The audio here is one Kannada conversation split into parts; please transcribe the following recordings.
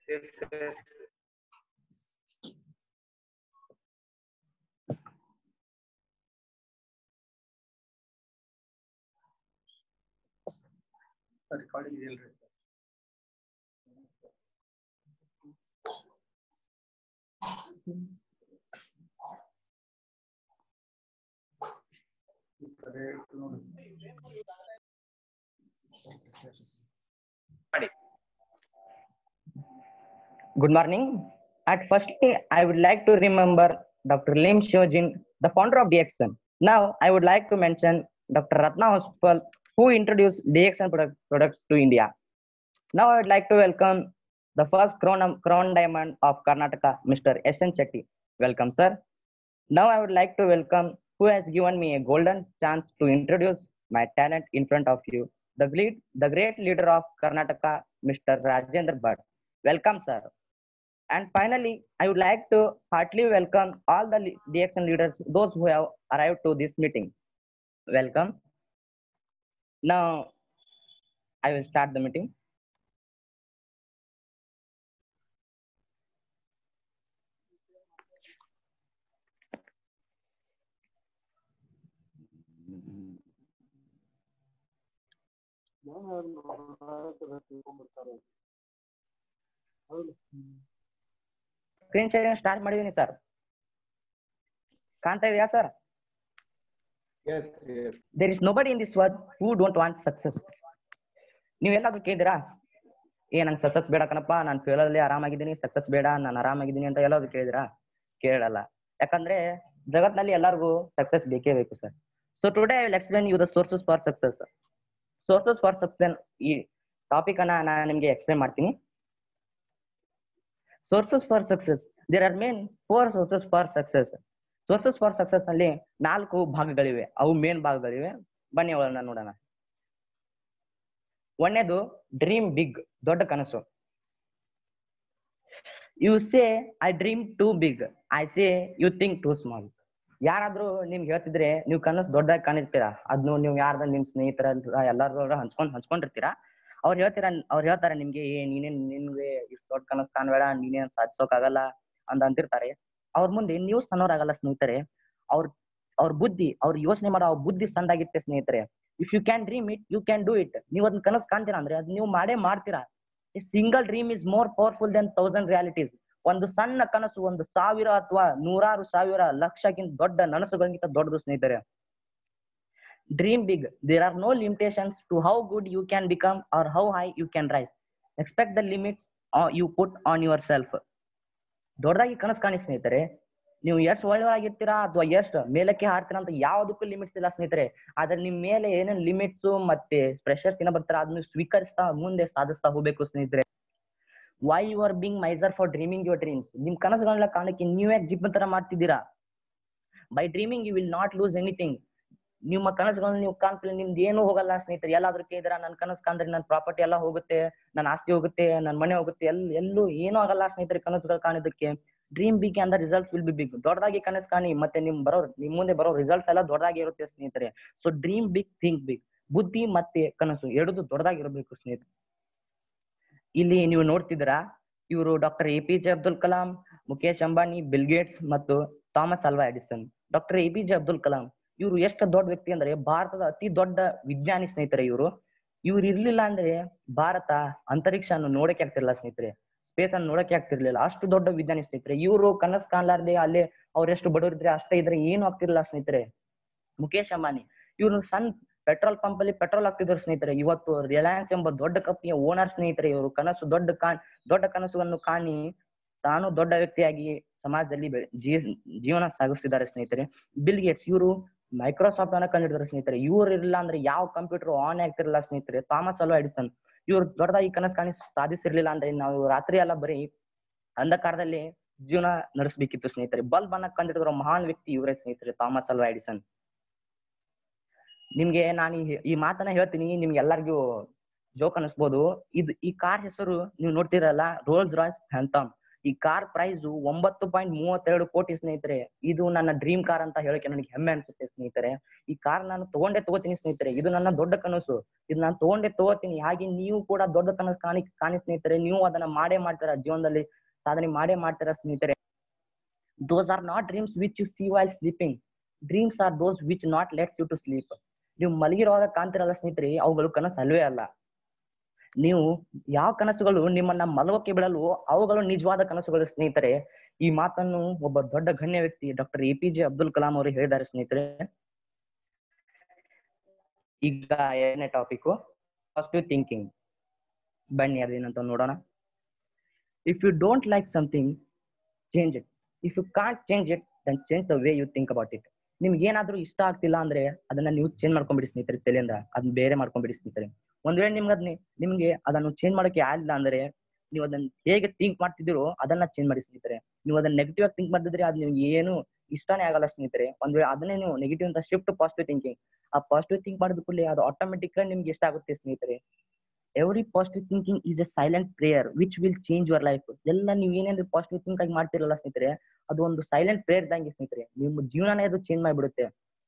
Yes, yes. Recording ಇದೆಯಲ್ರಿ? ಈ ಕಡೆ ಇಟ್ಟು ನೋಡಿ. Good morning. At firstly, I would like to remember Dr. Lim Shojin, the founder of DXN. Now, I would like to mention Dr. Ratna Hospital, who introduced DXN product, products to India. Now, I would like to welcome the first crown, crown diamond of Karnataka, Mr. S.N. Shetty. Welcome, sir. Now, I would like to welcome who has given me a golden chance to introduce my talent in front of you, the great, the great leader of Karnataka, Mr. Rajendra Bhatt. Welcome, sir. And finally, I would like to heartily welcome all the le- DXN leaders, those who have arrived to this meeting. Welcome. Now, I will start the meeting. Screen sharing start ಮಾಡಿದೀನಿ ಸರ್ ಕಾಣ್ತಾ ಇದೆಯಾ sir Yes, yes. There is nobody in this world who don't want success ನೀವೆಲ್ಲಾದ್ರೂ ಕೇಳಿದಿರಾ ಏ ನಂಗೆ ಸಕ್ಸಸ್ ಬೇಡ ಕಣಪ್ಪ ನಾನು ಫೇಲಲ್ಲಿ ಆರಾಮಾಗಿದ್ದೀನಿ ಸಕ್ಸಸ್ ಬೇಡ ನಾನು ಆರಾಮಾಗಿದ್ದೀನಿ ಅಂತ ಎಲ್ಲಾದ್ರೂ ಕೇಳಿದಿರಾ ಕೇಳಲ್ಲ ಯಾಕಂದ್ರೆ ಜಗತ್ನಲ್ಲಿ ಎಲ್ಲರಿಗೂ ಸಕ್ಸಸ್ ಬೇಕೇ ಬೇಕು sir so today I will explain you the sources for success sources for success ಈ ಟಾಪಿಕ್ ಅನ್ನ ನಾನು ನಿಮ್ಗೆ ಎಕ್ಸ್ಪ್ಲೇನ್ ಮಾಡ್ತೀನಿ sources for success there are main four sources for success sources for success ನಲ್ಲಿ ನಾಲ್ಕು ಭಾಗಗಳಿವೆ ಅವು ಮೇನ್ ಭಾಗಗಳಿವೆ ಬನ್ನಿ ಅವುಗಳನ್ನ ನೋಡೋಣ ಒಂದನೇದು ಡ್ರೀಮ್ ಬಿಗ್ ದೊಡ್ಡ ಕನಸು you say I dream too big I say you think too small ಯಾರಾದ್ರೂ ನಿಮ್ಗೆ ಹೇಳ್ತಿದ್ರೆ ನೀವು ಕನಸು ದೊಡ್ಡದಾಗಿ ಕಾಣಿರ್ತೀರಾ ಅದ್ನು ನೀವು ಯಾರ್ದ ನಿಮ್ ಸ್ನೇಹಿತರ ಎಲ್ಲಾರು ಹಂಚ್ಕೊಂಡ್ ಹಂಚ್ಕೊಂಡಿರ್ತೀರಾ ಅವ್ರು ಹೇಳ್ತೀರಾ ಅವ್ರು ಹೇಳ್ತಾರೆ ನಿಮ್ಗೆ ಏ ನೀನೇನ್ ನಿನ್ಗೆ ಇಷ್ಟು ದೊಡ್ಡ ಕನಸು ಕಾಣ್ಬೇಡ ನೀನೇನ್ ಸಾಧಿಸೋಕಾಗಲ್ಲ ಅಂತ ಅಂತಿರ್ತಾರೆ ಅವ್ರ ಮುಂದೆ ನೀವು ಸಣ್ಣವ್ರಾಗಲ್ಲ ಸ್ನೇಹಿತರೆ ಅವ್ರ ಅವ್ರ ಬುದ್ಧಿ ಅವ್ರ ಯೋಚನೆ ಮಾಡೋ ಅವ್ರ ಬುದ್ಧಿ ಸಣ್ಣದಾಗಿತ್ತೆ ಸ್ನೇಹಿತರೆ if you can dream it you can do it ನೀವು ಅದನ್ನ ಕನಸು ಕಾಣ್ತೀರಾ ಅಂದ್ರೆ ಅದ್ ನೀವು ಮಾಡೇ ಮಾಡ್ತೀರಾ a single dream is more powerful than thousand realities ಒಂದು ಸಣ್ಣ ಕನಸು ಒಂದು ಸಾವಿರ ಅಥವಾ ನೂರಾರು ಸಾವಿರ ಲಕ್ಷಕ್ಕಿಂತ ದೊಡ್ಡ ನನಸುಗಳಿಗಿಂತ ದೊಡ್ಡದು ಸ್ನೇಹಿತರೆ dream big there are no limitations to how good you can become or how high you can rise except the limits you put on yourself ದೊಡ್ಡದಾಗಿ ಕನಸು ಕಾಣಿ ಸ್ನೇಹಿತರೆ ನೀವು ಎಷ್ಟು ಒಳ್ಳೆಯವರಾಗಿರ್ತೀರಾ ಅಥವಾ ಎಷ್ಟು ಮೇಲಕ್ಕೆ ಹಾರ್ತೀರಾ ಅಂತ ಯಾವುದಕ್ಕೂ ಲಿಮಿಟ್ಸ್ ಇಲ್ಲ ಸ್ನೇಹಿತರೆ ಆದ್ರೆ ನಿಮ್ ಮೇಲೆ ಏನೇನ್ ಲಿಮಿಟ್ಸ್ ಮತ್ತೆ ಪ್ರೆಷರ್ಸ್ ಏನ ಬರ್ತಾರ ಅದನ್ನ ಸ್ವೀಕರಿಸ್ತಾ ಮುಂದೆ ಸಾಧಿಸ್ತಾ ಹೋಗ್ಬೇಕು ಸ್ನೇಹಿತರೆ why you are being miser for dreaming your dreams ನಿಮ್ ಕನಸುಗಳನ್ನ ಕಾಣಕ್ಕೆ ನೀವೇ ಜಿಪ್ ತರ ಮಾಡ್ತಿದ್ದೀರಾ by dreaming you will not lose anything ನಿಮ್ಮ ಕನಸುಗಳನ್ನ ನೀವು ಕಾಣ್ತಿಲ್ಲ ನಿಮ್ದು ಏನು ಹೋಗಲ್ಲ ಸ್ನೇಹಿತರೆ ಎಲ್ಲಾದ್ರೂ ಕೇಳಿದ್ರ ನನ್ ಕನಸು ಕಾಣ್ದ್ರೆ ನನ್ ಪ್ರಾಪರ್ಟಿ ಎಲ್ಲ ಹೋಗುತ್ತೆ ನನ್ನ ಆಸ್ತಿ ಹೋಗುತ್ತೆ ನನ್ ಮನೆ ಹೋಗುತ್ತೆ ಎಲ್ ಎಲ್ಲೂ ಏನೂ ಆಗಲ್ಲ ಸ್ನೇಹಿತರೆ ಕನಸುಗಳು ಕಾಣಿದಕ್ಕೆ ಡ್ರೀಮ್ ಬಿಗ್ ಅಂದ ರಿಸಲ್ಟ್ಸ್ ವಿಲ್ ಬಿ ಬಿಗ್ ದೊಡ್ಡದಾಗಿ ಕನಸು ಕಾಣಿ ಮತ್ತೆ ನಿಮ್ ಬರೋ ನಿಮ್ ಮುಂದೆ ಬರೋ ರಿಸಲ್ಟ್ಸ್ ಎಲ್ಲ ದೊಡ್ಡದಾಗಿ ಇರುತ್ತೆ ಸ್ನೇಹಿತರೆ so dream big think big ಬುದ್ಧಿ ಮತ್ತೆ ಕನಸು ಎರಡದು ದೊಡ್ಡದಾಗಿರ್ಬೇಕು ಸ್ನೇಹಿತರೆ ಇಲ್ಲಿ ನೀವು ನೋಡ್ತಿದ್ದೀರಾ ಇವರು doctor A P J Abdul Kalam Mukesh Ambani Bill Gates ಮತ್ತು Thomas Alva Edison doctor A P J Abdul Kalam ಇವರು ಎಷ್ಟು ದೊಡ್ಡ ವ್ಯಕ್ತಿ ಅಂದ್ರೆ ಭಾರತದ ಅತಿ ದೊಡ್ಡ ವಿಜ್ಞಾನಿ ಸ್ನೇಹಿತರೆ ಇವರು ಇವ್ರು ಇರ್ಲಿಲ್ಲ ಅಂದ್ರೆ ಭಾರತ ಅಂತರಿಕ್ಷ ನೋಡಕ್ಕೆ ಆಗ್ತಿರ್ಲಿಲ್ಲ ಸ್ನೇಹಿತರೆ ಸ್ಪೇಸ್ ಅನ್ನು ನೋಡಕ್ಕೆ ಆಗ್ತಿರ್ಲಿಲ್ಲ ಅಷ್ಟು ದೊಡ್ಡ ವಿಜ್ಞಾನಿ ಸ್ನೇಹಿತರೆ ಇವರು ಕನಸು ಕಾಣ್ಲಾರ್ದೆ ಅಲ್ಲೇ ಅವ್ರೆಷ್ಟು ಬಡವರಿದ್ರೆ ಅಷ್ಟೇ ಇದ್ರೆ ಏನು ಆಗ್ತಿರ್ಲಿಲ್ಲ ಸ್ನೇಹಿತರೆ ಮುಖೇಶ್ ಅಂಬಾನಿ ಇವ್ರು ಸಣ್ಣ ಪೆಟ್ರೋಲ್ ಪಂಪ್ ಅಲ್ಲಿ ಪೆಟ್ರೋಲ್ ಹಾಕ್ತಿದ್ರು ಸ್ನೇಹಿತರೆ ಇವತ್ತು ರಿಲಯನ್ಸ್ ಎಂಬ ದೊಡ್ಡ ಕಂಪನಿಯ ಓನರ್ ಸ್ನೇಹಿತರೆ ಇವರು ಕನಸು ದೊಡ್ಡ ಕಾಣ್ ದೊಡ್ಡ ಕನಸುಗಳನ್ನು ಕಾಣಿ ತಾನು ದೊಡ್ಡ ವ್ಯಕ್ತಿಯಾಗಿ ಸಮಾಜದಲ್ಲಿ ಬೆ- ಜೀ- ಜೀವನ ಸಾಗಿಸ್ತಿದ್ದಾರೆ ಸ್ನೇಹಿತರೆ ಬಿಲ್ ಗೇಟ್ಸ್ ಇವರು ಮೈಕ್ರೋಸಾಫ್ಟ್ ಅನ್ನ ಕಂಡಿಡಿದ್ರು ಸ್ನೇಹಿತರೆ ಇವ್ರು ಇರಲಿಲ್ಲ ಅಂದ್ರೆ ಯಾವ ಕಂಪ್ಯೂಟರ್ ಆನ್ ಆಗ್ತಿರಲಿಲ್ಲ ಸ್ನೇಹಿತರೆ ಥಾಮಸ್ ಅಲ್ವಾ ಎಡಿಸನ್ ಇವ್ರು ದೊಡ್ಡದಾಗಿ ಕನಸು ಕಾಣಿ ಸಾಧಿಸಿರ್ಲಿಲ್ಲ ಅಂದ್ರೆ ನಾವು ರಾತ್ರಿ ಎಲ್ಲ ಬರೀ ಅಂಧಕಾರದಲ್ಲಿ ಜೀವನ ನಡೆಸಬೇಕಿತ್ತು ಸ್ನೇಹಿತರೆ ಬಲ್ಬ್ ಅನ್ನ ಕಂಡಿಡಿದ್ರು ಮಹಾನ್ ವ್ಯಕ್ತಿ ಇವರೇ ಸ್ನೇಹಿತರೆ ಥಾಮಸ್ ಅಲ್ವಾ ಎಡಿಸನ್ ನಿಮ್ಗೆ ನಾನು ಈ- ಈ ಮಾತನ್ನ ಹೇಳ್ತೀನಿ ನಿಮ್ಗೆ ಎಲ್ಲರಿಗೂ ಜೋಕ್ ಅನಿಸ್ಬೋದು ಇದು ಈ ಕಾರ್ ಹೆಸರು ನೀವು ನೋಡ್ತಿರಲ್ಲ ರೋಲ್ಸ್ ರಾಯ್ಸ್ ಫ್ಯಾಂಟಮ್ ಈ ಕಾರ್ ಪ್ರೈಸ್ ಒಂಬತ್ತು ಪಾಯಿಂಟ್ ಮೂವತ್ತೆರಡು ಕೋಟಿ ಸ್ನೇಹಿತರೆ ಇದು ನನ್ನ ಡ್ರೀಮ್ ಕಾರ್ ಅಂತ ಹೇಳಕ್ಕೆ ನನಗೆ ಹೆಮ್ಮೆ ಅನ್ಸುತ್ತೆ ಸ್ನೇಹಿತರೆ ಈ ಕಾರ್ ನಾನು ತಗೊಂಡೇ ತಗೋತೀನಿ ಸ್ನೇಹಿತರೆ ಇದು ನನ್ನ ದೊಡ್ಡ ಕನಸು ಇದು ನಾನು ತಗೊಂಡೇ ತಗೋತೀನಿ ಹಾಗೆ ನೀವು ಕೂಡ ದೊಡ್ಡ ಕನಸು ಕಾಣಿ ಕಾಣಿ ಸ್ನೇಹಿತರೆ ನೀವು ಅದನ್ನ ಮಾಡೇ ಮಾಡ್ತೀರಾ ಜೀವನದಲ್ಲಿ ಸಾಧನೆ ಮಾಡೇ ಮಾಡ್ತೀರಾ ಸ್ನೇಹಿತರೆ those are not dreams which you see while sleeping dreams are those which not lets you to sleep ನೀವು ಮಲಗಿರುವಾಗ ಕಾಣ್ತಿರಲ್ಲ ಸ್ನೇಹಿತರೆ ಅವುಗಳು ಕನಸು ಅಲ್ವೇ ಅಲ್ಲ ನೀವು ಯಾವ ಕನಸುಗಳು ನಿಮ್ಮನ್ನ ಮಲಗೋಕೆ ಬಿಡಲು ಅವುಗಳು ನಿಜವಾದ ಕನಸುಗಳು ಸ್ನೇಹಿತರೆ ಈ ಮಾತನ್ನು ಒಬ್ಬ ದೊಡ್ಡ ಗಣ್ಯ ವ್ಯಕ್ತಿ doctor A P J Abdul Kalam ಅವರು ಹೇಳಿದ್ದಾರೆ ಸ್ನೇಹಿತರೆ ಈಗ ಎರಡನೇ ಟಾಪಿಕ್ ಪಾಸಿಟಿವ್ ಥಿಂಕಿಂಗ್ ಬನ್ನಿ ಅದೇನಂತ ನೋಡೋಣ if you don't like something change it if you can't change it then change the way you think about it ನಿಮ್ಗೆ ಏನಾದ್ರೂ ಇಷ್ಟ ಆಗ್ತಿಲ್ಲ ಅಂದ್ರೆ ಅದನ್ನ ನೀವು ಚೇಂಜ್ ಮಾಡ್ಕೊಂಡ್ಬಿಡಿ ಸ್ನೇಹಿತರೆ ತಲೆಯಿಂದ ಅದನ್ನ ಬೇರೆ ಮಾಡ್ಕೊಂಡ್ಬಿಡಿ ಸ್ನೇಹಿತರೆ ಒಂದ್ ವೇಳೆ ನಿಮ್ಗೆ ಅದ್ನ ನಿಮ್ಗೆ ಅದನ್ನು ಚೇಂಜ್ ಮಾಡಕ್ಕೆ ಆಗಿಲ್ಲ ಅಂದ್ರೆ ನೀವು ಅದನ್ನ ಹೇಗೆ ಥಿಂಕ್ ಮಾಡ್ತಿದ್ದೀರೋ ಅದನ್ನ ಚೇಂಜ್ ಮಾಡಿ ಸ್ನೇಹಿತರೆ ನೀವು ಅದನ್ನ ನೆಗೆಟಿವ್ ಆಗಿ ಥಿಂಕ್ ಮಾಡಿದ್ರೆ ಅದು ನಿಮ್ಗೆ ಏನು ಇಷ್ಟನೇ ಆಗಲ್ಲ ಸ್ನೇಹಿತರೆ ಒಂದ್ ವೇಳೆ ಅದನ್ನೇ ನೀವು ನೆಗೆಟಿವ್ ಅಂತ ಶಿಫ್ಟ್ ಪಾಸಿಟಿವ್ ಥಿಂಕಿಂಗ್ ಆ ಪಾಸಿಟಿವ್ ಥಿಂಕ್ ಮಾಡಿದ ಕೂಡಲೇ ಅದು ಆಟೋಮೆಟಿಕ್ ನಿಮ್ಗೆ ಇಷ್ಟ ಆಗುತ್ತೆ ಸ್ನೇಹಿತರೆ every positive thinking is a silent prayer which will change your life ಎಲ್ಲ ನೀವು ಏನೇನ್ರಿ ಪಾಸಿಟಿವ್ ಥಿಂಕ್ ಆಗಿ ಮಾಡ್ತಿರಲ್ಲ ಸ್ನೇಹಿತರೆ ಅದು ಒಂದು ಸೈಲೆಂಟ್ ಪ್ರೇಯರ್ ಇದ್ದಂಗೆ ಸ್ನೇಹಿತರೆ ನಿಮ್ಮ ಜೀವನನೇ ಅದು ಚೇಂಜ್ ಮಾಡಿಬಿಡುತ್ತೆ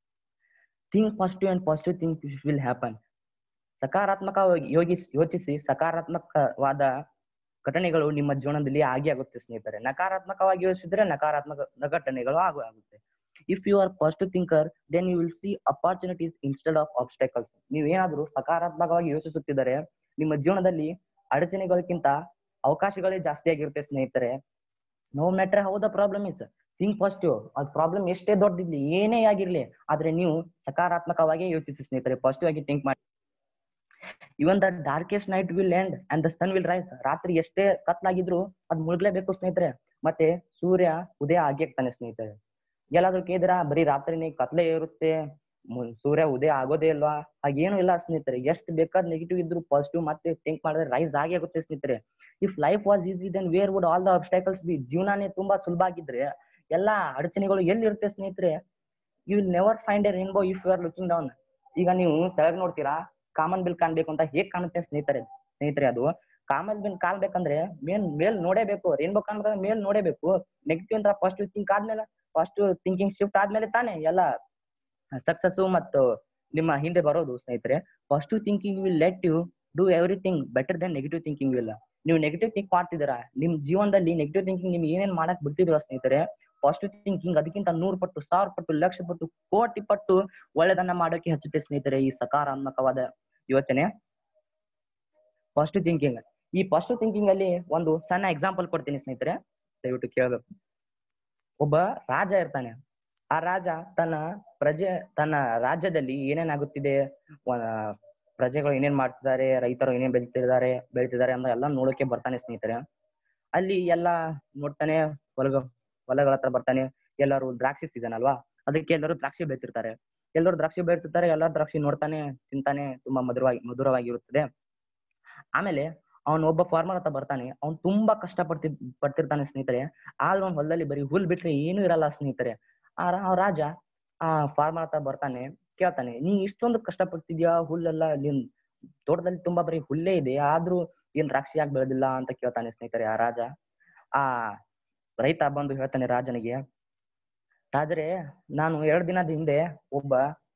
think positive and positive think will happen ಸಕಾರಾತ್ಮಕವಾಗಿ ಯೋಗಿಸ್ ಯೋಚಿಸಿ ಸಕಾರಾತ್ಮಕವಾದ ಘಟನೆಗಳು ನಿಮ್ಮ ಜೀವನದಲ್ಲಿ ಆಗಿ ಆಗುತ್ತೆ ಸ್ನೇಹಿತರೆ ನಕಾರಾತ್ಮಕವಾಗಿ ಯೋಚಿಸಿದ್ರೆ ನಕಾರಾತ್ಮಕ ಘಟನೆಗಳು ಆಗು ಆಗುತ್ತೆ if you are positive thinker then you will see opportunities instead of obstacles ನೀವೇನಾದ್ರೂ ಸಕಾರಾತ್ಮಕವಾಗಿ ಯೋಚಿಸುತ್ತಿದ್ದರೆ ನಿಮ್ಮ ಜೀವನದಲ್ಲಿ ಅಡಚಣೆಗಳಕ್ಕಿಂತ ಅವಕಾಶಗಳೇ ಜಾಸ್ತಿ ಆಗಿರುತ್ತೆ ಸ್ನೇಹಿತರೆ no matter how the problem is think positive ಅದ್ ಪ್ರಾಬ್ಲಮ್ ಎಷ್ಟೇ ದೊಡ್ಡದಿರ್ಲಿ ಏನೇ ಆಗಿರ್ಲಿ ಆದ್ರೆ ನೀವು ಸಕಾರಾತ್ಮಕವಾಗಿ ಯೋಚಿಸಿ ಸ್ನೇಹಿತರೆ ಪಾಸಿಟಿವ್ ಆಗಿ ಥಿಂಕ್ ಮಾಡಿ even the darkest night will end and the sun will rise ರಾತ್ರಿ ಎಷ್ಟೇ ಕತ್ಲಾಗಿದ್ರು ಅದ್ ಮುಳುಗ್ಲೇಬೇಕು ಸ್ನೇಹಿತರೆ ಮತ್ತೆ ಸೂರ್ಯ ಉದಯ ಆಗಿರ್ತಾನೆ ಸ್ನೇಹಿತರೆ ಎಲ್ಲಾದ್ರೂ ಕೇಳಿದ್ರ ಬರೀ ರಾತ್ರಿನೇ ಕತ್ಲೆ ಇರುತ್ತೆ ಮು- ಸೂರ್ಯ ಉದಯ ಆಗೋದೇ ಇಲ್ವಾ ಹಾಗೇನು ಇಲ್ಲ ಸ್ನೇಹಿತರೆ ಎಷ್ಟು ಬೇಕಾದ ನೆಗೆಟಿವ್ ಇದ್ರು ಪಾಸಿಟಿವ್ ಮತ್ತೆ ಥಿಂಕ್ ಮಾಡಿದ್ರೆ ರೈಸ್ ಆಗಿ ಆಗುತ್ತೆ ಸ್ನೇಹಿತರೆ if life was easy then where would all the obstacles be ಜೀವನಾನೇ ತುಂಬಾ ಸುಲಭ ಆಗಿದ್ರೆ ಎಲ್ಲಾ ಅಡಚಣೆಗಳು ಎಲ್ಲಿ ಇರುತ್ತೆ ಸ್ನೇಹಿತರೆ you will never find a rainbow if you are looking down ಈಗ ನೀವು ತೆಳಗ್ ನೋಡ್ತೀರಾ ಕಾಮನ್ ಬಿಲ್ ಕಾಣ್ಬೇಕು ಅಂತ ಹೇಗ್ ಕಾಣುತ್ತೆ ಸ್ನೇಹಿತರೆ ಸ್ನೇಹಿತರೆ ಅದು ಕಾಮನ್ ಬಿಲ್ ಕಾಣ್ಬೇಕಂದ್ರೆ ಮೇಲ್ ಮೇಲ್ ನೋಡೇಬೇಕು ರೇನ್ಬೋ ಕಾಣ್ಬೇಕಂದ್ರೆ ಮೇಲ್ ನೋಡೇಬೇಕು ನೆಗೆಟಿವ್ ಅಂತ ಪಾಸಿಟಿವ್ ಥಿಂಕ್ ಆದ್ಮೇಲೆ ಪಾಸಿಟಿವ್ ಥಿಂಕಿಂಗ್ ಶಿಫ್ಟ್ ಆದ್ಮೇಲೆ ತಾನೇ ಎಲ್ಲ ಸಕ್ಸಸ್ ಮತ್ತು ನಿಮ್ಮ ಹಿಂದೆ ಬರೋದು ಸ್ನೇಹಿತರೆ positive thinking will let you do everything better than negative thinking will ನೀವು ನೆಗೆಟಿವ್ ಥಿಂಕ್ ಮಾಡ್ತಿದ್ದೀರಾ ನಿಮ್ ಜೀವನದಲ್ಲಿ ನೆಗೆಟಿವ್ ಥಿಂಕಿಂಗ್ ನಿಮ್ಗೆ ಏನೇನ್ ಮಾಡಕ್ ಬಿಡ್ತಿದ್ರ ಸ್ನೇಹಿತರೆ ಪಾಸಿಟಿವ್ ಥಿಂಕಿಂಗ್ ಅದಕ್ಕಿಂತ ನೂರು ಪಟ್ಟು ಸಾವಿರ ಪಟ್ಟು ಲಕ್ಷ ಪಟ್ಟು ಕೋಟಿ ಪಟ್ಟು ಒಳ್ಳೆದನ್ನ ಮಾಡೋಕೆ ಹಚ್ಚುತ್ತೆ ಸ್ನೇಹಿತರೆ ಈ ಸಕಾರಾತ್ಮಕವಾದ ಯೋಚನೆ ಪಾಸಿಟಿವ್ ಥಿಂಕಿಂಗ್ ಈ ಪಾಸಿಟಿವ್ ಥಿಂಕಿಂಗ್ ಅಲ್ಲಿ ಒಂದು ಸಣ್ಣ ಎಕ್ಸಾಂಪಲ್ ಕೊಡ್ತೀನಿ ಸ್ನೇಹಿತರೆ ದಯವಿಟ್ಟು ಕೇಳಬೇಕು ಒಬ್ಬ ರಾಜ ಇರ್ತಾನೆ ಆ ರಾಜ ತನ್ನ ಪ್ರಜೆ ತನ್ನ ರಾಜ್ಯದಲ್ಲಿ ಏನೇನಾಗುತ್ತಿದೆ ವ- ಪ್ರಜೆಗಳು ಏನೇನ್ ಮಾಡ್ತಿದ್ದಾರೆ ರೈತರು ಏನೇನ್ ಬೆಳಿತಿದ್ದಾರೆ ಬೆಳಿತಿದ್ದಾರೆ ಅಂತ ಎಲ್ಲ ನೋಡಕ್ಕೆ ಬರ್ತಾನೆ ಸ್ನೇಹಿತರೆ ಅಲ್ಲಿ ಎಲ್ಲಾ ನೋಡ್ತಾನೆ ಹೊಲಗ ಹೊಲಗಳ ಹತ್ರ ಬರ್ತಾನೆ ಎಲ್ಲರೂ ದ್ರಾಕ್ಷಿ ಸೀಸನ್ ಅಲ್ವಾ ಅದಕ್ಕೆ ಎಲ್ಲರೂ ದ್ರಾಕ್ಷಿ ಬೆಳಿತಿರ್ತಾರೆ ಎಲ್ಲರೂ ದ್ರಾಕ್ಷಿ ಬೆಳಿತಿರ್ತಾರೆ ಎಲ್ಲರೂ ದ್ರಾಕ್ಷಿ ನೋಡ್ತಾನೆ ತಿಂತಾನೆ ತುಂಬಾ ಮಧುರವಾಗಿ ಮಧುರವಾಗಿರುತ್ತದೆ ಆಮೇಲೆ ಅವನ್ ಒಬ್ಬ ಫಾರ್ಮರ್ ಹತ್ರ ಬರ್ತಾನೆ ಅವ್ನ್ ತುಂಬಾ ಕಷ್ಟ ಪಡ್ತಿ ಪಡ್ತಿರ್ತಾನೆ ಸ್ನೇಹಿತರೆ ಆದ್ರೂ ಅವ್ನ್ ಹೊಲದಲ್ಲಿ ಬರೀ ಹುಲ್ ಬಿಟ್ರೆ ಏನೂ ಇರಲ್ಲ ಸ್ನೇಹಿತರೆ ಆ ರಾ- ಆ ರಾಜ ಆ ಫಾರ್ಮರ್ ಹತ್ರ ಬರ್ತಾನೆ ಕೇಳ್ತಾನೆ ನೀ ಇಷ್ಟೊಂದು ಕಷ್ಟ ಪಡ್ತಿದ್ಯಾ ಹುಲ್ಲೆಲ್ಲ ನಿನ್ ತೋಟದಲ್ಲಿ ತುಂಬಾ ಬರೀ ಹುಲ್ಲೇ ಇದೆ ಆದ್ರೂ ಏನ್ ದ್ರಾಕ್ಷಿ ಯಾಕೆ ಬೆಳೆದಿಲ್ಲ ಅಂತ ಕೇಳ್ತಾನೆ ಸ್ನೇಹಿತರೆ ಆ ರಾಜ ಆ ರೈತ ಬಂದು ಹೇಳ್ತಾನೆ ರಾಜನಿಗೆ ರಾಜರೇ ನಾನು ಎರಡು ದಿನದ ಹಿಂದೆ ಒಬ್ಬ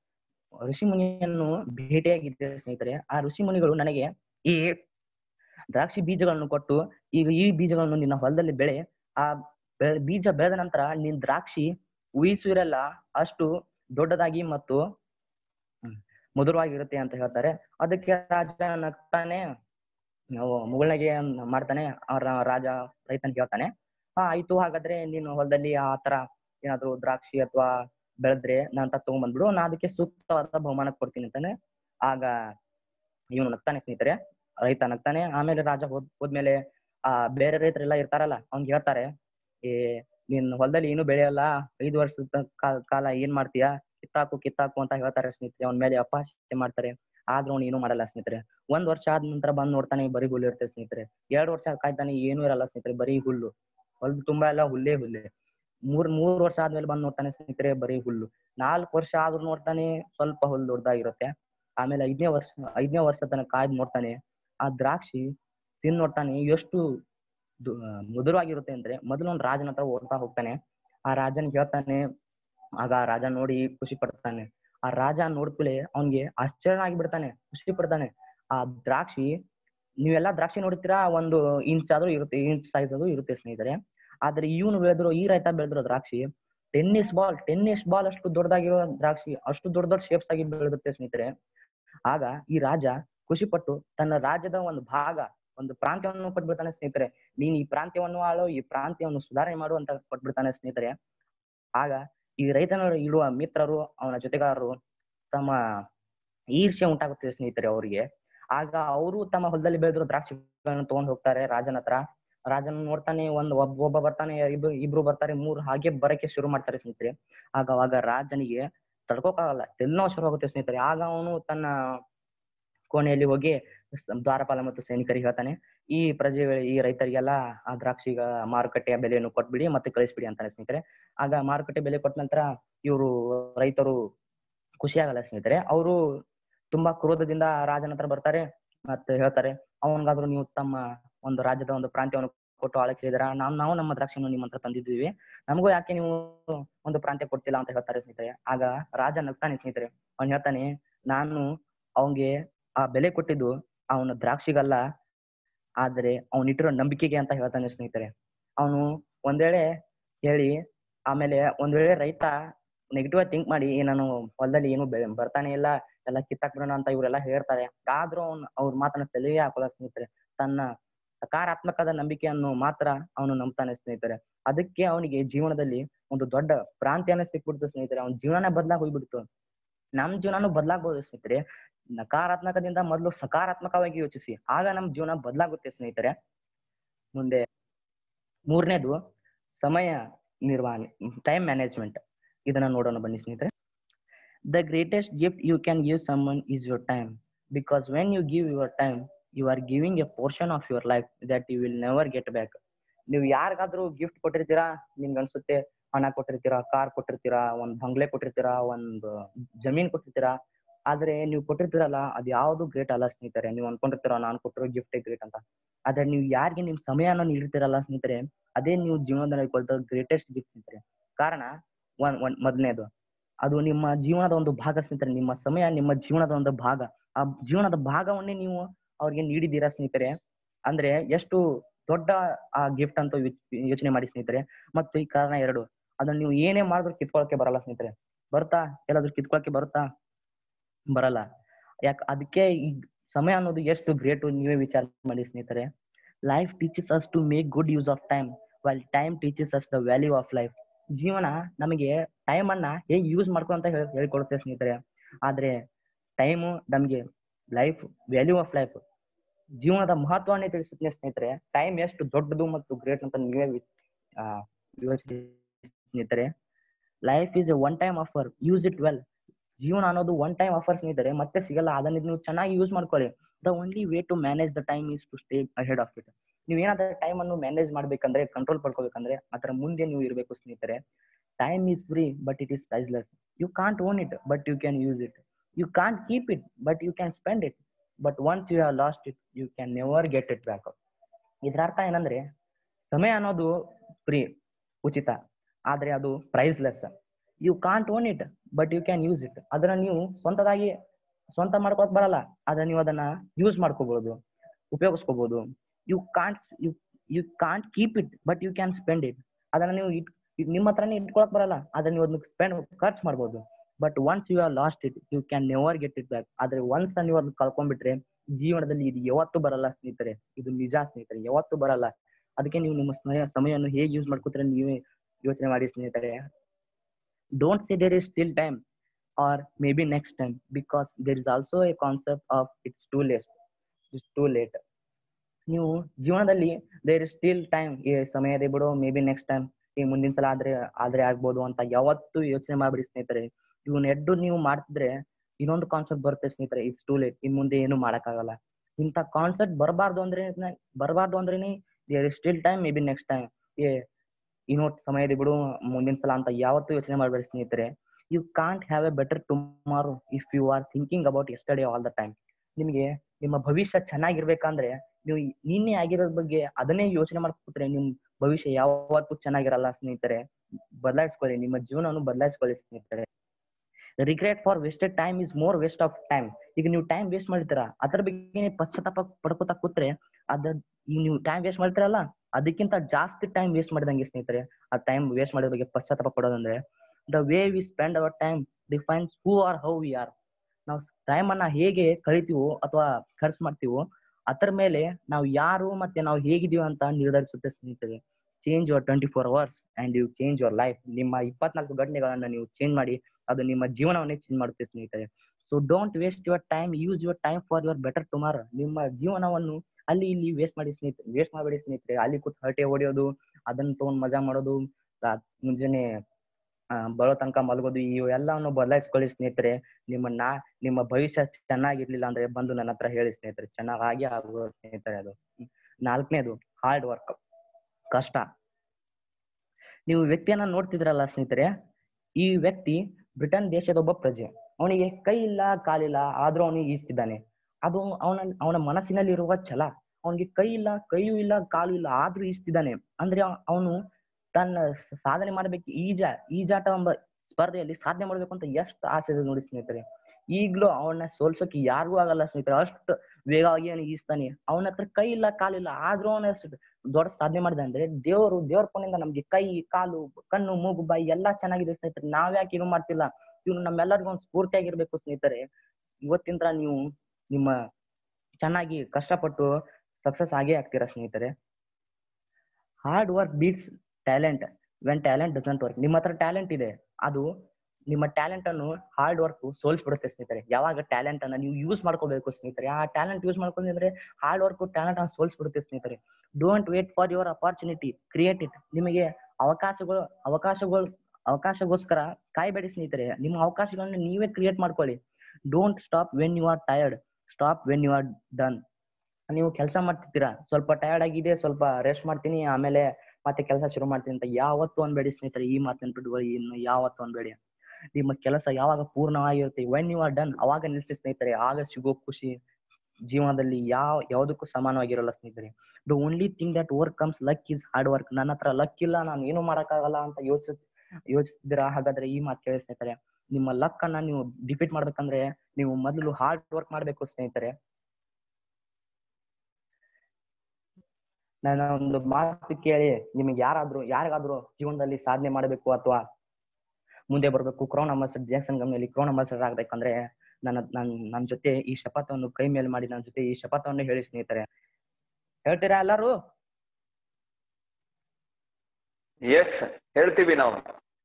ಋಷಿ ಮುನಿಯನ್ನು ಭೇಟಿಯಾಗಿದ್ದೆ ಸ್ನೇಹಿತರೆ ಆ ಋಷಿ ಮುನಿಗಳು ನನಗೆ ಈ ದ್ರಾಕ್ಷಿ ಬೀಜಗಳನ್ನು ಕೊಟ್ಟು ಈಗ ಈ ಬೀಜಗಳನ್ನು ನಿನ್ನ ಹೊಲದಲ್ಲಿ ಬೆಳೆ ಆ ಬೆಳೆ ಬೀಜ ಬೆಳೆದ ನಂತರ ನಿನ್ ದ್ರಾಕ್ಷಿ ಉಯಿಸು ಇರಲ್ಲ ಅಷ್ಟು ದೊಡ್ಡದಾಗಿ ಮತ್ತು ಹ್ಮ್, ಮಧುರವಾಗಿರುತ್ತೆ ಅಂತ ಹೇಳ್ತಾರೆ ಅದಕ್ಕೆ ರಾಜ ನಗ್ತಾನೆ ನಾವು ಮುಗುಳ್ನಗೆ ಮಾಡ್ತಾನೆ ಆ ರ- ರಾಜ ರೈತನ್ ಹೇಳ್ತಾನೆ ಹಾ ಆಯ್ತು ಹಾಗಾದ್ರೆ ನೀನು ಹೊಲದಲ್ಲಿ ಆ ತರ ಏನಾದ್ರು ದ್ರಾಕ್ಷಿ ಅಥವಾ ಬೆಳೆದ್ರೆ ನಾನ್ ತ ತಗೊಂಡ್ಬಂದ್ಬಿಡು ನಾ ಅದಕ್ಕೆ ಸೂಕ್ತವಾದ ಬಹುಮಾನ ಕೊಡ್ತೀನಿ ಅಂತಾನೆ ಆಗ ಇವನು ನಗ್ತಾನೆ ಸ್ನೇಹಿತರೆ ರೈತ ನಗ್ತಾನೆ ಆಮೇಲೆ ರಾಜ ಹೋದ್ ಹೋದ್ಮೇಲೆ ಆ ಬೇರೆ ರೈತರೆಲ್ಲ ಇರ್ತಾರಲ್ಲ ಅವ್ನ್ಗೆ ಹೇಳ್ತಾರೆ ಏ ನೀನ್ ಹೊಲದಲ್ಲಿ ಏನು ಬೆಳೆಯಲ್ಲ ಐದು ವರ್ಷದ ಕಾ- ಕಾಲ ಏನ್ ಮಾಡ್ತೀಯಾ ಕಿತ್ತಾಕು ಕಿತ್ತಾಕು ಅಂತ ಹೇಳ್ತಾರೆ ಸ್ನೇಹಿತರೆ ಅವನ ಮೇಲೆ ಅಪಹಾಸ್ಯ ಮಾಡ್ತಾರೆ ಆದ್ರೂ ಅವ್ನು ಏನು ಮಾಡಲ್ಲ ಸ್ನೇಹಿತರೆ ಒಂದ್ ವರ್ಷ ಆದ ನಂತರ ಬಂದ್ ನೋಡ್ತಾನೆ ಬರೀ ಹುಲ್ಲು ಇರ್ತದೆ ಸ್ನೇಹಿತರೆ ಎರಡ್ ವರ್ಷ ಕಾಯ್ತಾನೆ ಏನೂ ಇರಲ್ಲ ಸ್ನೇಹಿತರೆ ಬರೀ ಹುಲ್ಲು ಹೊಲ್ದ ತುಂಬಾ ಎಲ್ಲ ಹುಲ್ಲೇ ಹುಲ್ಲೆ ಮೂರ್ ಮೂರ್ ವರ್ಷ ಆದ್ಮೇಲೆ ಬಂದ್ ನೋಡ್ತಾನೆ ಸ್ನೇಹಿತರೆ ಬರೀ ಹುಲ್ಲು ನಾಲ್ಕು ವರ್ಷ ಆದ್ರೂ ನೋಡ್ತಾನೆ ಸ್ವಲ್ಪ ಹುಲ್ಲು ದೊಡ್ಡದಾಗಿರುತ್ತೆ ಆಮೇಲೆ ಐದನೇ ವರ್ಷ ಐದನೇ ವರ್ಷ ತನಕ ಕಾಯ್ದು ನೋಡ್ತಾನೆ ಆ ದ್ರಾಕ್ಷಿ ತಿಂದ್ ನೋಡ್ತಾನೆ ಎಷ್ಟು ದು- ಆ, ಮಧುರವಾಗಿರುತ್ತೆ ಅಂದ್ರೆ ಮೊದಲು ಒಂದು ರಾಜನ ಹತ್ರ ಓಡ್ತಾ ಹೋಗ್ತಾನೆ ಆ ರಾಜನ್ ಹೇಳ್ತಾನೆ ಆಗ ಆ ರಾಜ ನೋಡಿ ಖುಷಿ ಪಡ್ತಾನೆ ಆ ರಾಜ ನೋಡ್ಕೂಲೆ ಅವನ್ಗೆ ಆಶ್ಚರ್ಯ ಆಗಿಬಿಡ್ತಾನೆ ಖುಷಿ ಪಡ್ತಾನೆ ಆ ದ್ರಾಕ್ಷಿ ನೀವೆಲ್ಲಾ ದ್ರಾಕ್ಷಿ ನೋಡ್ತೀರಾ ಒಂದು ಇಂಚ್ ಆದ್ರೂ ಇರುತ್ತೆ ಇಂಚ್ ಸೈಜ್ ಅದು ಇರುತ್ತೆ ಸ್ನೇಹಿತರೆ ಆದ್ರೆ ಇವನು ಬೆಳೆದ್ರು ಈ ರೈತ ಬೆಳೆದಿರೋ ದ್ರಾಕ್ಷಿ ಟೆನ್ನಿಸ್ ಬಾಲ್ ಟೆನ್ನಿಸ್ ಬಾಲ್ ಅಷ್ಟು ದೊಡ್ಡದಾಗಿರೋ ದ್ರಾಕ್ಷಿ ಅಷ್ಟು ದೊಡ್ಡ ದೊಡ್ಡ ಶೇಪ್ಸ್ ಆಗಿ ಬೆಳೆದುತ್ತೆ ಸ್ನೇಹಿತರೆ ಆಗ ಈ ರಾಜ ಖುಷಿ ಪಟ್ಟು ತನ್ನ ರಾಜ್ಯದ ಒಂದು ಭಾಗ ಒಂದು ಪ್ರಾಂತ್ಯವನ್ನು ಕೊಟ್ಬಿಡ್ತಾನೆ ಸ್ನೇಹಿತರೆ ನೀನ್ ಈ ಪ್ರಾಂತ್ಯವನ್ನು ಆಳು ಈ ಪ್ರಾಂತ್ಯವನ್ನು ಸುಧಾರಣೆ ಮಾಡು ಅಂತ ಕೊಟ್ಬಿಡ್ತಾನೆ ಸ್ನೇಹಿತರೆ ಆಗ ಈ ರೈತನ ಇಡುವ ಮಿತ್ರರು ಅವನ ಜೊತೆಗಾರರು ತಮ್ಮ ಈರ್ಷ್ಯೆ ಉಂಟಾಗುತ್ತೆ ಸ್ನೇಹಿತರೆ ಅವರಿಗೆ ಆಗ ಅವರು ತಮ್ಮ ಹೊಲದಲ್ಲಿ ಬೆಳೆದಿರೋ ದ್ರಾಕ್ಷಿಗಳನ್ನು ತಗೊಂಡ್ ಹೋಗ್ತಾರೆ ರಾಜನ ಹತ್ರ ರಾಜನ ನೋಡ್ತಾನೆ ಒಂದ್ ಒಬ್ಬ ಒಬ್ಬ ಬರ್ತಾನೆ ಇಬ್ರು ಇಬ್ರು ಬರ್ತಾರೆ ಮೂರ್ ಹಾಗೆ ಬರಕ್ಕೆ ಶುರು ಮಾಡ್ತಾರೆ ಸ್ನೇಹಿತರೆ ಆಗ ಅವಾಗ ರಾಜನಿಗೆ ತಡ್ಕೋಕಾಗಲ್ಲ ತೆಲ್ಲೋ ಶುರು ಆಗುತ್ತೆ ಸ್ನೇಹಿತರೆ ಆಗ ಅವನು ತನ್ನ ಕೋಣೆಯಲ್ಲಿ ಹೋಗಿ ಸ- ದ್ವಾರಪಾಲ ಮತ್ತು ಸೈನಿಕರಿಗೆ ಹೇಳ್ತಾನೆ ಈ ಪ್ರಜೆಗಳ ಈ ರೈತರಿಗೆಲ್ಲ ಆ ದ್ರಾಕ್ಷಿಗ ಮಾರುಕಟ್ಟೆಯ ಬೆಲೆಯನ್ನು ಕೊಟ್ಬಿಡಿ ಮತ್ತೆ ಕಳಿಸ್ಬಿಡಿ ಅಂತಾನೆ ಸ್ನೇಹಿತರೆ ಆಗ ಮಾರುಕಟ್ಟೆ ಬೆಲೆ ಕೊಟ್ಟ ನಂತರ ಇವರು ರೈತರು ಖುಷಿ ಆಗಲ್ಲ ಸ್ನೇಹಿತರೆ ಅವರು ತುಂಬಾ ಕ್ರೋಧದಿಂದ ರಾಜನ ಹತ್ರ ಬರ್ತಾರೆ ಮತ್ತೆ ಹೇಳ್ತಾರೆ ಅವನಿಗಾದ್ರೂ ನೀವು ತಮ್ಮ ಒಂದು ರಾಜ್ಯದ ಒಂದು ಪ್ರಾಂತ್ಯವನ್ನು ಕೊಟ್ಟು ಆಳಕ್ಕೆ ಹೇಳಿದಾರ ನಾವು ನಾವು ನಮ್ಮ ದ್ರಾಕ್ಷಿಯನ್ನು ನಿಮ್ಮ ಹತ್ರ ತಂದಿದ್ದೀವಿ ನಮಗೂ ಯಾಕೆ ನೀವು ಒಂದು ಪ್ರಾಂತ್ಯ ಕೊಡ್ತಿಲ್ಲ ಅಂತ ಹೇಳ್ತಾರೆ ಸ್ನೇಹಿತರೆ ಆಗ ರಾಜ ನಗ್ತಾನೆ ಸ್ನೇಹಿತರೆ ಅವ್ನು ಹೇಳ್ತಾನೆ ನಾನು ಅವನ್ಗೆ ಆ ಬೆಲೆ ಕೊಟ್ಟಿದ್ದು ಅವನ ದ್ರಾಕ್ಷಿಗಲ್ಲ ಆದ್ರೆ ಅವನಿಟ್ಟಿರೋ ನಂಬಿಕೆಗೆ ಅಂತ ಹೇಳ್ತಾನೆ ಸ್ನೇಹಿತರೆ ಅವನು ಒಂದ್ ವೇಳೆ ಹೇಳಿ ಆಮೇಲೆ ಒಂದ್ ವೇಳೆ ರೈತ ನೆಗೆಟಿವ್ ಆಗಿ ಥಿಂಕ್ ಮಾಡಿ "ಏ, ನಾನು ಹೊಲದಲ್ಲಿ ಏನು ಬೆ ಬರ್ತಾನೆ ಇಲ್ಲ ಎಲ್ಲ ಕಿತ್ತಾಕ್ಬಿಡೋಣ ಅಂತ ಇವರೆಲ್ಲ ಹೇಳ್ತಾರೆ ಆದ್ರೂ ಅವ್ನು ಅವ್ರ ಮಾತನ್ನ ತಲೆಯೇ ಹಾಕೋಲ್ಲ ಸ್ನೇಹಿತರೆ ತನ್ನ ಸಕಾರಾತ್ಮಕದ ನಂಬಿಕೆಯನ್ನು ಮಾತ್ರ ಅವನು ನಂಬ್ತಾನೆ ಸ್ನೇಹಿತರೆ ಅದಕ್ಕೆ ಅವನಿಗೆ ಜೀವನದಲ್ಲಿ ಒಂದು ದೊಡ್ಡ ಪ್ರಾಂತ್ಯನೇ ಸಿಕ್ಬಿಡ್ತು ಸ್ನೇಹಿತರೆ ಅವನ ಜೀವನನೇ ಬದಲಾಗಿ ಹೋಗ್ಬಿಡ್ತು ನಮ್ ಜೀವನನು ಬದಲಾಗ್ಬೋದು ಸ್ನೇಹಿತರೆ ನಕಾರಾತ್ಮಕದಿಂದ ಮೊದಲು ಸಕಾರಾತ್ಮಕವಾಗಿ ಯೋಚಿಸಿ ಆಗ ನಮ್ ಜೀವನ ಬದಲಾಗುತ್ತೆ ಸ್ನೇಹಿತರೆ ಮುಂದೆ ಮೂರನೇದು ಸಮಯ ನಿರ್ವಹಣೆ ಟೈಮ್ ಮ್ಯಾನೇಜ್ಮೆಂಟ್ ಇದನ್ನ ನೋಡೋಣ ಬನ್ನಿ ಸ್ನೇಹಿತರೆ the greatest gift you can give someone is your time because when you give your time you are giving a portion of your life that you will never get back ನೀವು ಯಾರಿಗಾದ್ರೂ ಗಿಫ್ಟ್ ಕೊಟ್ಟಿರ್ತೀರಾ ನಿಮ್ಗೆ ಅನ್ಸುತ್ತೆ ಹಣ ಕೊಟ್ಟಿರ್ತೀರಾ ಕಾರ್ ಕೊಟ್ಟಿರ್ತೀರಾ ಒಂದ್ ಬಂಗ್ಲೆ ಕೊಟ್ಟಿರ್ತೀರಾ ಒಂದ್ ಜಮೀನ್ ಕೊಟ್ಟಿರ್ತೀರಾ ಆದ್ರೆ ನೀವು ಕೊಟ್ಟಿರ್ತೀರಲ್ಲ ಅದ್ ಯಾವ್ದು ಗ್ರೇಟ್ ಅಲ್ಲ ಸ್ನೇಹಿತರೆ ನೀವು ಅನ್ಕೊಂಡಿರ್ತೀರ ನಾನ್ ಕೊಟ್ಟಿರೋ ಗಿಫ್ಟೇ ಗ್ರೇಟ್ ಅಂತ ಆದ್ರೆ ನೀವು ಯಾರಿಗೆ ನಿಮ್ ಸಮಯನ ನೀಡ್ತಿರಲ್ಲ ಸ್ನೇಹಿತರೆ ಅದೇ ನೀವು ಜೀವನದಲ್ಲಿ ಕೊಟ್ಟ ಗ್ರೇಟೆಸ್ಟ್ ಗಿಫ್ಟ್ ಸ್ನೇಹಿತರೆ ಕಾರಣ ಒಂದ್ ಒಂದ್ ಮೊದಲನೇದು ಅದು ನಿಮ್ಮ ಜೀವನದ ಒಂದು ಭಾಗ ಸ್ನೇಹಿತರೆ ನಿಮ್ಮ ಸಮಯ ನಿಮ್ಮ ಜೀವನದ ಒಂದು ಭಾಗ ಆ ಜೀವನದ ಭಾಗವನ್ನೇ ನೀವು ಅವ್ರಿಗೆ ನೀಡಿದ್ದೀರಾ ಸ್ನೇಹಿತರೆ ಅಂದ್ರೆ ಎಷ್ಟು ದೊಡ್ಡ ಆ ಗಿಫ್ಟ್ ಅಂತ ಯೋಚ್- ಯೋಚನೆ ಮಾಡಿ ಸ್ನೇಹಿತರೆ ಮತ್ತು ಈ ಕಾರಣ ಎರಡು ಅದನ್ನ ನೀವು ಏನೇ ಮಾಡಿದ್ರು ಕಿತ್ಕೊಳಕ್ಕೆ ಬರಲ್ಲ ಸ್ನೇಹಿತರೆ ಬರ್ತಾ ಎಲ್ಲಾದ್ರೂ ಕಿತ್ಕೊಳಕ್ಕೆ ಬರುತ್ತಾ ಬರಲ್ಲ ಯಾಕ ಅದಕ್ಕೆ ಈ ಸಮಯ ಅನ್ನೋದು ಎಷ್ಟು ಗ್ರೇಟ್ ನೀವೇ ವಿಚಾರ ಮಾಡಿ ಸ್ನೇಹಿತರೆ life teaches us to make good use of time while time teaches us the value of life ಜೀವನ ನಮಗೆ ಟೈಮ್ ಅನ್ನ ಹೇಗೆ ಯೂಸ್ ಮಾಡ್ಕೊ ಅಂತ ಹೇಳಿ ಹೇಳ್ಕೊಡುತ್ತೆ ಸ್ನೇಹಿತರೆ ಆದ್ರೆ ಟೈಮು ನಮ್ಗೆ ಲೈಫ್ ವ್ಯಾಲ್ಯೂ ಆಫ್ ಲೈಫ್ ಜೀವನದ ಮಹತ್ವವನ್ನೇ ತಿಳಿಸುತ್ತೆ ಸ್ನೇಹಿತರೆ ಟೈಮ್ ಎಷ್ಟು ದೊಡ್ಡದು ಮತ್ತು ಗ್ರೇಟ್ ಅಂತ ನೀವೇ ವಿ- ಆ, ಯೋಚಿಸಿ ಸ್ನೇಹಿತರೆ life is a one time offer use it well ಜೀವನ ಅನ್ನೋದು ಒನ್ ಟೈಮ್ ಆಫರ್ ಸ್ನೇಹಿತರೆ ಮತ್ತೆ ಸಿಗಲ್ಲ ಅದನ್ನ ನೀವು ಚೆನ್ನಾಗಿ ಯೂಸ್ ಮಾಡ್ಕೊಳ್ಳಿ the only way to manage the time is to stay ahead of it ನೀವು ಏನಾದ್ರೂ ಟೈಮ್ ಅನ್ನು ಮ್ಯಾನೇಜ್ ಮಾಡ್ಬೇಕಂದ್ರೆ ಕಂಟ್ರೋಲ್ ಪಡ್ಕೋಬೇಕಂದ್ರೆ ಅದರ ಮುಂದೆ ನೀವು ಇರಬೇಕು ಸ್ನೇಹಿತರೆ time is free but it is priceless you can't own it but you can use it you can't keep it but you can spend it but once you have lost it you can never get it back ಇದ್ರ ಅರ್ಥ ಏನಂದ್ರೆ ಸಮಯ ಅನ್ನೋದು ಫ್ರೀ ಉಚಿತ ಆದ್ರೆ ಅದು priceless you can't own it but you can use it ಅದನ್ನ ನೀವು ಸ್ವಂತದಾಗಿ ಸ್ವಂತ ಮಾಡ್ಕೊಳಕ್ ಬರಲ್ಲ ಆದ್ರೆ ನೀವು ಅದನ್ನ ಯೂಸ್ ಮಾಡ್ಕೋಬಹುದು ಉಪಯೋಗಿಸ್ಕೋಬಹುದು you can't you you can't keep it but you can spend it ಅದನ್ನ ನೀವು ಇಟ್ ಇದ್ ನಿಮ್ಮ ಹತ್ರನೇ ಇಟ್ಕೊಳಕ್ ಬರಲ್ಲ ಆದ್ರೆ ನೀವು ಅದನ್ನ ಸ್ಪೆಂಡ್ ಖರ್ಚು ಮಾಡ್ಬೋದು but once you are lost it you can never get it back ಆದ್ರೆ ಒನ್ಸ್ ನೀವು ಅದನ್ನ ಕಳ್ಕೊಂಡ್ಬಿಟ್ರೆ ಜೀವನದಲ್ಲಿ ಇದು ಯಾವತ್ತೂ ಬರಲ್ಲ ಸ್ನೇಹಿತರೆ ಇದು ನಿಜ ಸ್ನೇಹಿತರೆ ಯಾವತ್ತೂ ಬರಲ್ಲ ಅದಕ್ಕೆ ನೀವು ನಿಮ್ಮ ಸಮಯ ಸಮಯವನ್ನು ಹೇಗೆ ಯೂಸ್ ಮಾಡ್ಕೋತೀರ ನೀವೇ ಯೋಚನೆ ಮಾಡಿ ಸ್ನೇಹಿತರೆ don't say there is still time or maybe next time because there is also a concept of it's too late it's too late ನೀವು ಜೀವನದಲ್ಲಿ ದೇರ್ ಇಸ್ ಸ್ಟಿಲ್ ಟೈಮ್ ಈ ಸಮಯ ಇದೆ ಬಿಡು ಮೇ ಬಿ ನೆಕ್ಸ್ಟ್ ಟೈಮ್ ಈ ಮುಂದಿನ ಸಲ ಆದ್ರೆ ಆದ್ರೆ ಆಗ್ಬೋದು ಅಂತ ಯಾವತ್ತು ಯೋಚನೆ ಮಾಡ್ಬಿಡಿ ಸ್ನೇಹಿತರೆ ಇವನ್ ಎಡ್ಡು ನೀವು ಮಾಡ್ತಿದ್ರೆ ಇನ್ನೊಂದು ಕಾನ್ಸೆಪ್ಟ್ ಬರುತ್ತೆ ಸ್ನೇಹಿತರೆ ಇಟ್ಸ್ ಟೂ ಲೇಟ್ ಇನ್ ಮುಂದೆ ಏನು ಮಾಡಕ್ಕಾಗಲ್ಲ ಇಂಥ ಕಾನ್ಸೆಪ್ಟ್ ಬರಬಾರ್ದು ಅಂದ್ರೆ ಬರಬಾರ್ದು ಅಂದ್ರೇನೆ there is still time maybe next time ಏ ಇನ್ನೊಂದು ಸಮಯ ಇದೆ ಬಿಡು ಮುಂದಿನ ಸಲ ಅಂತ ಯಾವತ್ತೂ ಯೋಚನೆ ಮಾಡ್ಬೇಡಿ ಸ್ನೇಹಿತರೆ you can't have a better tomorrow if you are thinking about yesterday all the time ನಿಮಗೆ ನಿಮ್ಮ ಭವಿಷ್ಯ ಚೆನ್ನಾಗಿರ್ಬೇಕಂದ್ರೆ ನೀವು ನಿನ್ನೆ ಆಗಿರೋದ್ ಬಗ್ಗೆ ಅದನ್ನೇ ಯೋಚನೆ ಮಾಡ್ಕೊತ್ರೆ ನಿಮ್ ಭವಿಷ್ಯ ಯಾವತ್ತೂ ಚೆನ್ನಾಗಿರಲ್ಲ ಸ್ನೇಹಿತರೆ ಬದಲಾಯಿಸ್ಕೊಳ್ಳಿ ನಿಮ್ಮ ಜೀವನವನ್ನು ಬದಲಾಯಿಸ್ಕೊಳ್ಳಿ ಸ್ನೇಹಿತರೆ regret for wasted time is more waste of time ಈಗ ನೀವು ಟೈಮ್ ವೇಸ್ಟ್ ಮಾಡ್ತೀರಾ ಅದ್ರ ಬಗ್ಗೆ ಪಶ್ಚಾತ್ತಾಪ ಪಡ್ಕೋತಾ ಕೂತ್ರೆ ಅದ ಈಗ ನೀವು ಟೈಮ್ ವೇಸ್ಟ್ ಮಾಡ್ತೀರಲ್ಲ ಅದಕ್ಕಿಂತ ಜಾಸ್ತಿ ಟೈಮ್ ವೇಸ್ಟ್ ಮಾಡಿದಂಗೆ ಸ್ನೇಹಿತರೆ ಆ ಟೈಮ್ ವೇಸ್ಟ್ ಮಾಡಿದ ಬಗ್ಗೆ ಪಶ್ಚಾತ್ತಾಪ ಪಡೋದಂದ್ರೆ the way we spend our time defines who we are how we are time ಅನ್ನ ಹೇಗೆ ಕಳಿತೀವೋ ಅಥವಾ ಖರ್ಚು ಮಾಡ್ತೀವೋ ಅದರ ಮೇಲೆ ನಾವು ಯಾರು ಮತ್ತೆ ನಾವು ಹೇಗಿದೀವಿ ಅಂತ ನಿರ್ಧರಿಸುತ್ತೆ ಸ್ನೇಹಿತರೆ change your twenty four hours and you change your life ನಿಮ್ಮ ಇಪ್ಪತ್ನಾಲ್ಕು ಗಂಟೆಗಳನ್ನ ನೀವು ಚೇಂಜ್ ಮಾಡಿ ಅದು ನಿಮ್ಮ ಜೀವನವನ್ನೇ ಚೇಂಜ್ ಮಾಡುತ್ತೆ ಸ್ನೇಹಿತರೆ so don't waste your time use your time for your better tomorrow ನಿಮ್ಮ ಜೀವನವನ್ನು ಅಲ್ಲಿ ಇಲ್ಲಿ ವೇಸ್ಟ್ ಮಾಡಿ ಸ್ನೇಹಿತರೆ ವೇಸ್ಟ್ ಮಾಡಬೇಡಿ ಸ್ನೇಹಿತರೆ ಅಲ್ಲಿ ಕೂತ್ ಹರಟೆ ಹೊಡೆಯೋದು ಅದನ್ನ ತಗೊಂಡ್ ಮಜಾ ಮಾಡೋದು ರಾತ್- ಮುಂಜಾನೆ ಆ, ಬರೋ ತನಕ ಮಲಗೋದು ಇವೆಲ್ಲವನ್ನು ಬದಲಾಯಿಸ್ಕೊಳ್ಳಿ ಸ್ನೇಹಿತರೆ ನಿಮ್ಮನ್ನ ನಿಮ್ಮ ಭವಿಷ್ಯ ಚೆನ್ನಾಗಿರ್ಲಿಲ್ಲ ಅಂದ್ರೆ ಬಂದು ನನ್ನ ಹತ್ರ ಹೇಳಿ ಸ್ನೇಹಿತರೆ ಚೆನ್ನಾಗಿ ಆಗುವ ಸ್ನೇಹಿತರೆ ಅದು ಹ್ಮ್. ನಾಲ್ಕನೇದು ಹಾರ್ಡ್ ವರ್ಕ್ ಕಷ್ಟ ನೀವು ವ್ಯಕ್ತಿಯನ್ನ ನೋಡ್ತಿದ್ರಲ್ಲ ಸ್ನೇಹಿತರೆ ಈ ವ್ಯಕ್ತಿ ಬ್ರಿಟನ್ ದೇಶದ ಒಬ್ಬ ಪ್ರಜೆ ಅವನಿಗೆ ಕೈ ಇಲ್ಲ ಕಾಲಿಲ್ಲ ಆದ್ರೂ ಅವನಿಗೆ ಈಸ್ತಿದ್ದಾನೆ ಅದು ಅವನ ಅವನ ಮನಸ್ಸಿನಲ್ಲಿರುವ ಛಲ ಅವನಿಗೆ ಕೈ ಇಲ್ಲ ಕೈಯೂ ಇಲ್ಲ ಕಾಲು ಇಲ್ಲ ಆದ್ರೂ ಈಸ್ತಿದ್ದಾನೆ ಅಂದ್ರೆ ಅವನು ತನ್ನ ಸಾಧನೆ ಮಾಡ್ಬೇಕು ಈಜ ಈಜಾಟ ಎಂಬ ಸ್ಪರ್ಧೆಯಲ್ಲಿ ಸಾಧನೆ ಮಾಡ್ಬೇಕು ಅಂತ ಎಷ್ಟು ಆಸೆ ಇದೆ ನೋಡಿ ಸ್ನೇಹಿತರೆ ಈಗ್ಲೂ ಅವನ್ನ ಸೋಲ್ಸೋಕೆ ಯಾರಿಗೂ ಆಗಲ್ಲ ಸ್ನೇಹಿತರೆ ಅಷ್ಟು ವೇಗವಾಗಿ ಅವನು ಈಸ್ತಾನೆ ಅವನ ಹತ್ರ ಕೈ ಇಲ್ಲ ಕಾಲಿಲ್ಲ ಆದ್ರೂ ಅವನ ದೊಡ್ಡ ಸಾಧನೆ ಮಾಡಿದ ಅಂದ್ರೆ ದೇವರು ದೇವ್ರ ಪುಣ್ಯದಿಂದ ನಮ್ಗೆ ಕೈ ಕಾಲು ಕಣ್ಣು ಮೂಗು ಬಾಯಿ ಎಲ್ಲಾ ಚೆನ್ನಾಗಿದೆ ಸ್ನೇಹಿತರೆ ನಾವ್ಯಾಕೆ ಇದು ಮಾಡ್ತಿಲ್ಲ ಇವ್ನು ನಮ್ಮೆಲ್ಲರಿಗೂ ಒಂದು ಸ್ಫೂರ್ತಿಯಾಗಿರ್ಬೇಕು ಸ್ನೇಹಿತರೆ ಇವತ್ತಿಂದ ನೀವು ನಿಮ್ಮ ಚೆನ್ನಾಗಿ ಕಷ್ಟಪಟ್ಟು ಸಕ್ಸಸ್ ಆಗೇ ಆಗ್ತೀರಾ ಸ್ನೇಹಿತರೆ hard work beats talent when talent doesn't work ನಿಮ್ಮ ಹತ್ರ ಟ್ಯಾಲೆಂಟ್ ಇದೆ ಅದು ನಿಮ್ಮ ಟ್ಯಾಲೆಂಟ್ ಅನ್ನು ಹಾರ್ಡ್ ವರ್ಕ್ ಸೋಲ್ಸ್ಬಿಡುತ್ತೆ ಸ್ನೇಹಿತರೆ ಯಾವಾಗ ಟ್ಯಾಲೆಂಟ್ ಅನ್ನ ನೀವು ಯೂಸ್ ಮಾಡ್ಕೋಬೇಕು ಸ್ನೇಹಿತರೆ ಆ ಟ್ಯಾಲೆಂಟ್ ಯೂಸ್ ಮಾಡ್ಕೊಂಡಿದ್ರೆ ಹಾರ್ಡ್ ವರ್ಕ್ ಟ್ಯಾಲೆಂಟ್ ಅನ್ನು ಸೋಲ್ಸ್ಬಿಡುತ್ತೆ ಸ್ನೇಹಿತರೆ don't wait for your opportunity create it ನಿಮಗೆ ಅವಕಾಶಗಳು ಅವಕಾಶಗಳು ಅವಕಾಶಗೋಸ್ಕರ ಕಾಯ್ಬೇಡಿ ಸ್ನೇಹಿತರೆ ನಿಮ್ಮ ಅವಕಾಶಗಳನ್ನ ನೀವೇ ಕ್ರಿಯೇಟ್ ಮಾಡ್ಕೊಳ್ಳಿ don't stop when you are tired stop when you are done ನೀವು ಕೆಲಸ ಮಾಡ್ತಿದ್ದೀರಾ ಸ್ವಲ್ಪ ಟಯರ್ಡ್ ಆಗಿದೆ ಸ್ವಲ್ಪ ರೆಸ್ಟ್ ಮಾಡ್ತೀನಿ ಆಮೇಲೆ ಮತ್ತೆ ಕೆಲಸ ಶುರು ಮಾಡ್ತೀನಿ ಅಂತ ಯಾವತ್ತು ಅನ್ಬೇಡಿ ಸ್ನೇಹಿತರೆ ಈ ಮಾತನ್ನ ಬಿಟ್ಕೊಳ್ಳಿ ಇನ್ನು ಯಾವತ್ತು ಅನ್ಬೇಡಿ ನಿಮ್ಮ ಕೆಲಸ ಯಾವಾಗ ಪೂರ್ಣವಾಗಿರುತ್ತೆ ವೆನ್ ಯು ಆರ್ ಡನ್ ಅವಾಗ ನಿಲ್ಸಿ ಸ್ನೇಹಿತರೆ ಆಗ ಸಿಗೋ ಖುಷಿ ಜೀವನದಲ್ಲಿ ಯಾವ ಯಾವುದಕ್ಕೂ ಸಮಾನವಾಗಿರಲ್ಲ ಸ್ನೇಹಿತರೆ the only thing that work comes luck is hard work ನನ್ನ ಹತ್ರ ಲಕ್ ಇಲ್ಲ ನಾನು ಏನು ಮಾಡಕ್ಕಾಗಲ್ಲ ಅಂತ ಯೋಚಿಸ್ ಯೋಚಿಸ್ತಿದ್ದೀರಾ ಹಾಗಾದ್ರೆ ಈ ಮಾತು ಕೇಳಿ ಸ್ನೇಹಿತರೆ ನಿಮ್ಮ ಲಕ್ ಅನ್ನ ನೀವು ಡಿಫೀಟ್ ಮಾಡ್ಬೇಕಂದ್ರೆ ನೀವು ಮೊದಲು ಹಾರ್ಡ್ ವರ್ಕ್ ಮಾಡ್ಬೇಕು ಸ್ನೇಹಿತರೆ ನನ್ನ ಒಂದು ಮಾತು ಕೇಳಿ ನಿಮಗೆ ಯಾರಾದ್ರೂ ಯಾರಿಗಾದ್ರೂ ಜೀವನದಲ್ಲಿ ಸಾಧನೆ ಮಾಡಬೇಕು ಅಥವಾ ಮುಂದೆ ಬರ್ಬೇಕು ಕ್ರೌನ್ ಅಂಬಾಸಡರ್ ಜಾಕ್ಸನ್ ಗಮ್ನಲ್ಲಿ ಕ್ರೌನ್ ಅಂಬಾಸಡರ್ ಆಗ್ಬೇಕಂದ್ರೆ ನನ್ನ ನನ್ ನನ್ನ ಜೊತೆ ಈ ಶಪಥವನ್ನು ಕೈ ಮೇಲೆ ಮಾಡಿ ನನ್ನ ಜೊತೆ ಈ ಶಪಥವನ್ನು ಹೇಳಿ ಸ್ನೇಹಿತರೆ ಹೇಳ್ತೀರಾ ಎಲ್ಲರೂ ಎಸ್ ಹೇಳ್ತೀವಿ ನಾವು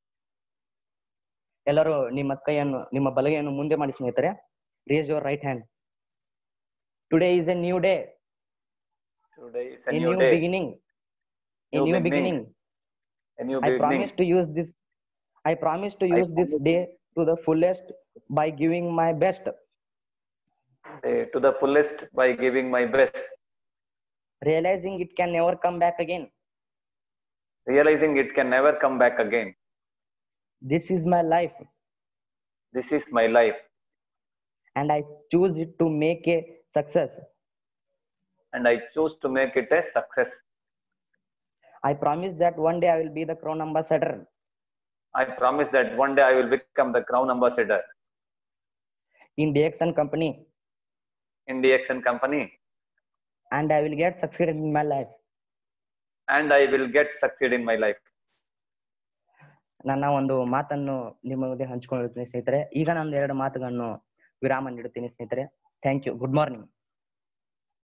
ಎಲ್ಲರೂ ನಿಮ್ಮ ಕೈಯನ್ನು ನಿಮ್ಮ ಬಲಗೆಯನ್ನು ಮುಂದೆ ಮಾಡಿ ಸ್ನೇಹಿತರೆ raise your right hand today is a new day today is a a new new day beginning a New new beginning. beginning a new i beginning promise to use this i promise to I use this promise- day to the fullest by giving my best eh, to the fullest by giving my best realizing it can never come back again realizing it can never come back again this is my life this is my life and i choose it to make a success and i choose to make it a success i promise that one day i will be the crown ambassador i promise that one day i will become the crown ambassador in dxn company in dxn company and i will get succeeded in my life and i will get succeed in my life ನನ್ನ ಒಂದು ಮಾತನ್ನು ನಿಮ್ಮ ಮುಂದೆ ಹಂಚ್ಕೊಂಡಿರ್ತೀನಿ ಸ್ನೇಹಿತರೆ ಈಗ ನಾನು ಎರಡು ಮಾತುಗಳನ್ನು ವಿರಾಮ ನೀಡುತ್ತೀನಿ ಸ್ನೇಹಿತರೆ ಥ್ಯಾಂಕ್ ಯು ಗುಡ್ ಮಾರ್ನಿಂಗ್